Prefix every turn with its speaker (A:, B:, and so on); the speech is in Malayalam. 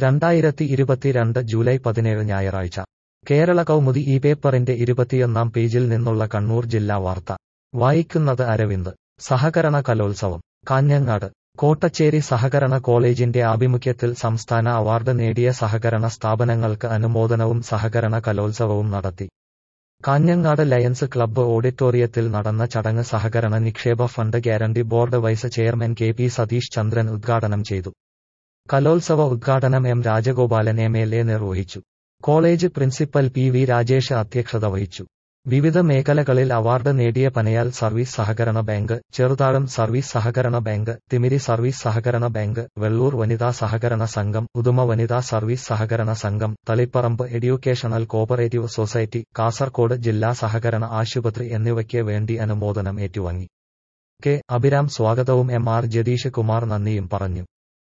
A: രണ്ടായിരത്തി ഇരുപത്തിരണ്ട് ജൂലൈ പതിനേഴ് ഞായറാഴ്ച കേരള കൗമുദി ഈ പേപ്പറിന്റെ ഇരുപത്തിയൊന്നാം പേജിൽ നിന്നുള്ള കണ്ണൂർ ജില്ലാ വാർത്ത വായിക്കുന്നത് അരവിന്ദ് സഹകരണ കലോത്സവം കാഞ്ഞങ്ങാട് കോട്ടച്ചേരി സഹകരണ കോളേജിന്റെ ആഭിമുഖ്യത്തിൽ സംസ്ഥാന അവാർഡ് നേടിയ സഹകരണ സ്ഥാപനങ്ങൾക്ക് അനുമോദനവും സഹകരണ കലോത്സവവും നടത്തി കാഞ്ഞങ്ങാട് ലയൺസ് ക്ലബ്ബ് ഓഡിറ്റോറിയത്തിൽ നടന്ന ചടങ്ങ് സഹകരണ നിക്ഷേപ fund guarantee board vice chairman K P Satheesh Chandran ഉദ്ഘാടനം ചെയ്തു കലോത്സവ ഉദ്ഘാടനം M Rajagopalan M L A നിർവഹിച്ചു college principal P V Rajesh അധ്യക്ഷത വഹിച്ചു വിവിധ മേഖലകളിൽ അവാർഡ് നേടിയ പനയാൽ സർവീസ് സഹകരണ ബാങ്ക് ചെറുതാഴം സർവീസ് സഹകരണ ബാങ്ക് തിമിരി സർവീസ് സഹകരണ ബാങ്ക് വെള്ളൂർ വനിതാ സഹകരണ സംഘം ഉദുമ വനിതാ സർവീസ് സഹകരണ സംഘം Taliparamba educational cooperative society Kasaragod ജില്ലാ സഹകരണ ആശുപത്രി എന്നിവയ്ക്ക് വേണ്ടി അനുമോദനം ഏറ്റുവാങ്ങി കെ അഭിരാം സ്വാഗതവും എം ആർ ജതീഷ് കുമാർ നന്ദിയും പറഞ്ഞു